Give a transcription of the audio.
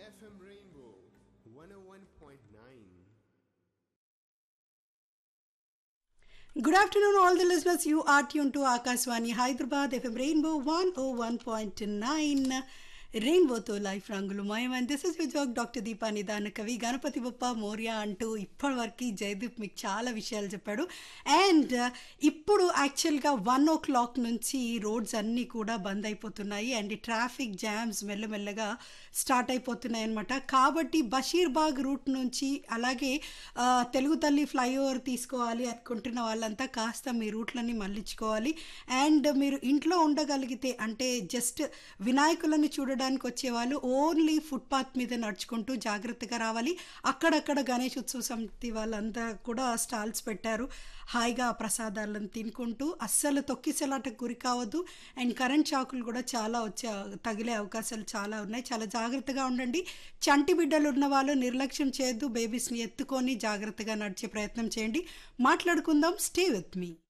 FM Rainbow 101.9. Good afternoon, all the listeners. You are tuned to Akaswani Hyderabad FM Rainbow 101.9. రెయిన్బోతో life రంగులు మయం and this is joke doctor Deepa నిదాన కవి గణపతి బొప్ప మౌర్య అంటూ ఇప్పటి వరకు జయదీప్ మీకు చాలా విషయాలు చెప్పాడు అండ్ ఇప్పుడు యాక్చువల్గా వన్ ఓ క్లాక్ నుంచి రోడ్స్ అన్నీ కూడా బంద్ అయిపోతున్నాయి అండ్ ఈ ట్రాఫిక్ జామ్స్ మెల్లమెల్లగా స్టార్ట్ అయిపోతున్నాయి అనమాట కాబట్టి బషీర్బాగ్ రూట్ నుంచి అలాగే ఆ, తెలుగు తల్లి ఫ్లైఓవర్ తీసుకోవాలి అనుకుంటున్న వాళ్ళంతా కాస్త మీ రూట్లని మళ్ళించుకోవాలి అండ్ మీరు ఇంట్లో ఉండగలిగితే అంటే జస్ట్ వినాయకులను చూడడానికి వచ్చేవాళ్ళు ఓన్లీ ఫుట్పాత్ మీద నడుచుకుంటూ జాగ్రత్తగా రావాలి అక్కడక్కడ గణేష్ ఉత్సవ సమితి వాళ్ళంతా కూడా స్టాల్స్ పెట్టారు హాయిగా ఆ ప్రసాదాలను తినుకుంటూ అస్సలు తొక్కిసలాటకు గురి కావద్దు అండ్ కరెంట్ షాకులు కూడా చాలా వచ్చే తగిలే అవకాశాలు చాలా ఉన్నాయి చాలా జాగ్రత్తగా ఉండండి చంటి బిడ్డలు ఉన్న వాళ్ళు నిర్లక్ష్యం చేయొద్దు బేబీస్ని ఎత్తుకొని జాగ్రత్తగా నడిచే ప్రయత్నం చేయండి మాట్లాడుకుందాం స్టే విత్ మీ